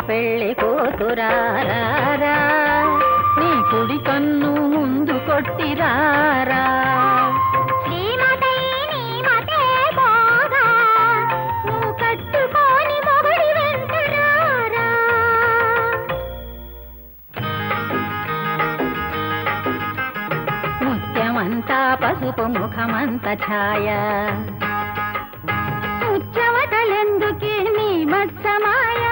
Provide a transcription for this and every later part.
పెళ్లి కూతురారా నీ కుడి కన్ను ముందు కొట్టిరారా శ్రీమతై నీమతే పోగా నువ్వు కట్టుకోని మొగుడి వెంట రారా ముత్యమంతా పసుపు ముఖమంత ఛాయ ముచ్చవటలెందుకే నీ మత్సమాయ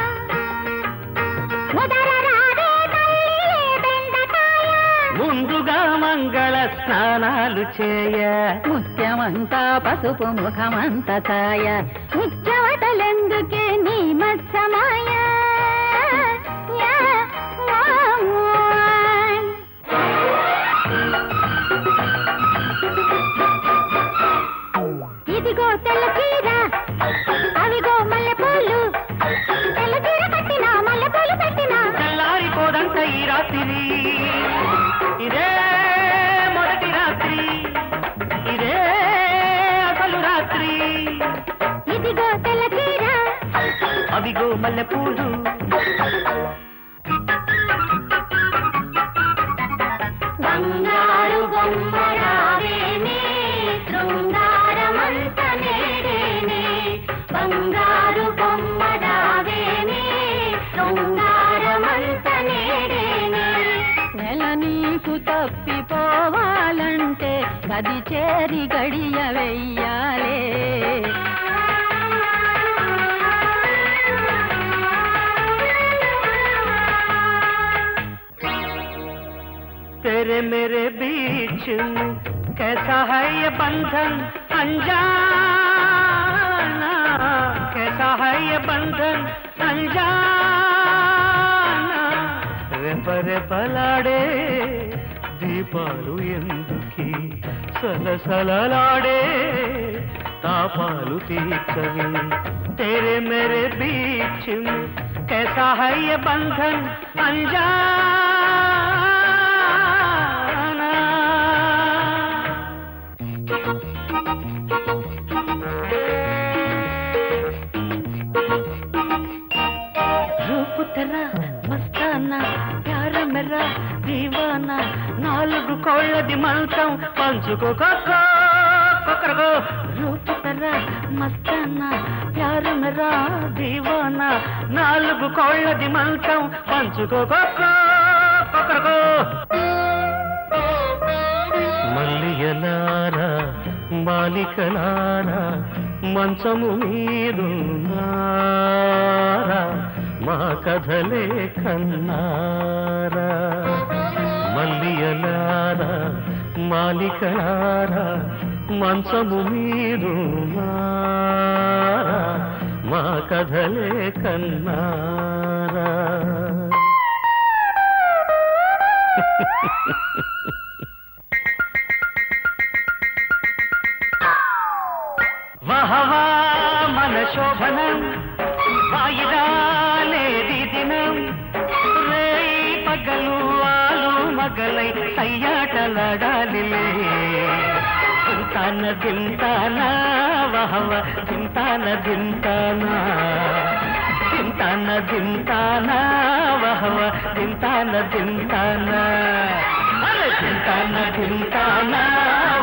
ముదర రాదే తల్లి బెండకాయ ముందుగా మంగళ స్నానాలు చేయ ముత్యమంతా పసుపు ముఖమంత ఛాయ ముచ్చవటలెందుకే నీ మత్సమాయ యా, వామోయ్. ఇదిగో తెల్ల చీర అవిగో మల్లెపూలు తెల్ల చీర కట్టినా మల్లెపూలు పెట్టినా తెల్లారిపోదంట ఈ రాత్రి ఇదే మొదటి రాత్రి ఇదే అసలు రాత్రి ఇదిగో తెల్ల చీర అవిగో మల్లెపూలు బంగారు బొమ్మరావేనే శృంగారమంత నేడేనే బంగారు బొమ్మరావేనే శృంగారమంత నేడేనే నెల నీకు తప్పిపోవాలంటే గది చేరి గడియ వెయ్యాలే तेरे मेरे बीच में कैसा है ये बंधन अनजाना कैसा है ये बंधन अनजाना రెపరె పలాడే దీపాలు ఎందుకి సలసలలాడే తాపాలు తీర్చవి तेरे मेरे बीच में कैसा है ये बंधन अनजाना రూపు తెరా మస్తానా ప్యార మెరా దీవానా నాలుగు కోళ్ళది మంచం పంచుకో కొక్కో కొక్కరగో రూపు తెరా మస్తానా ప్యార మెరా దీవానా నాలుగు కోళ్ళది మంచం పంచుకో కొక్కో కొక్కరగో మల్లియలారా బాలికలారా మంచము మీరున్నారా మా కథలే కన్నారా మల్లియలారా మాలికలారా మంచము మీరున్నారా మా కథలే కన్నారా వహవా మన శోభనం వాయిదాలేది దినం రేయి పగలు ఆలు మగలై సయ్యాటలాడాలిలే చింతాన దింతానా వహవ చింతాన దింతానా చింతాన దింతానా వహవ చింతాన దింతానా అరే చింతాన దింతానా